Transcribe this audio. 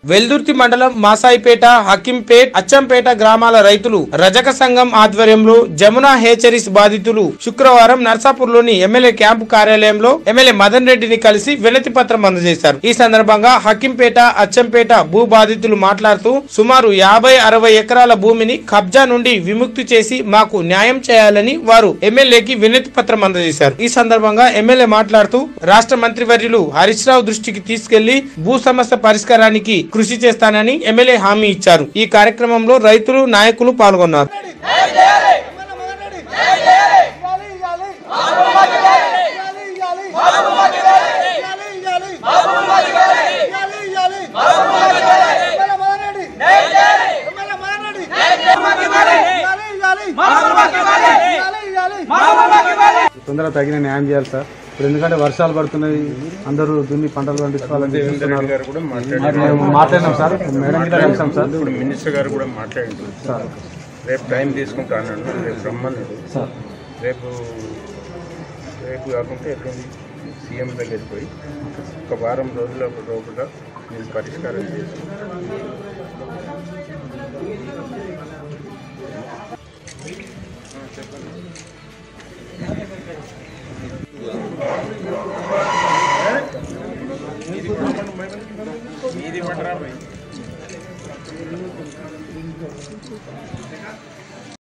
వెల్దుర్తి మండలం మాసాయిపేట హకింపేట్ అచ్చంపేట గ్రామాల రైతులు రజక సంఘం ఆధ్వర్యంలో జమునా హేచరీస్ బాధితులు శుక్రవారం నర్సాపూర్లోని ఎమ్మెల్యే క్యాంపు కార్యాలయంలో ఎమ్మెల్యే మదన్ రెడ్డిని కలిసి వినతి పత్రం అందజేశారు ఈ సందర్భంగా హకింపేట అచ్చంపేట భూ బాధితులు మాట్లాడుతూ సుమారు యాభై అరవై ఎకరాల భూమిని కబ్జా నుండి విముక్తి చేసి మాకు న్యాయం చేయాలని వారు ఎమ్మెల్యేకి వినతి పత్రం అందజేశారు ఈ సందర్భంగా ఎమ్మెల్యే మాట్లాడుతూ రాష్ట్ర మంత్రివర్యులు హరీష్ రావు దృష్టికి తీసుకెళ్లి భూ సమస్య పరిష్కారానికి కృషి చేస్తానని ఎమ్మెల్యే హామీ ఇచ్చారు ఈ కార్యక్రమంలో రైతులు నాయకులు పాల్గొన్నారు తొందరగా తగిన న్యాయం చేయాలి సార్ ఇప్పుడు ఎందుకంటే వర్షాలు పడుతున్నాయి అందరూ దున్ని పంటలు పండించుకోవాలని చూస్తున్నారు. గారు కూడా మరి మాట్లాడారు మేము మాట్లాడినాం సార్ మేడం గిట్ల కలిసాం సార్ ఇప్పుడు మినిస్టర్ గారు కూడా మాట్లాడిండు సార్ రేపు టైం తీసుకుంటా అన్నాడు రేపు రమ్మన్నాడు సార్ రేపు రేపు కాకుంటే ఎల్లుండి సీఎం దగ్గరికి పోయి ఒక వారం రోజుల లోపల నేను పరిష్కారం చేసి ఇది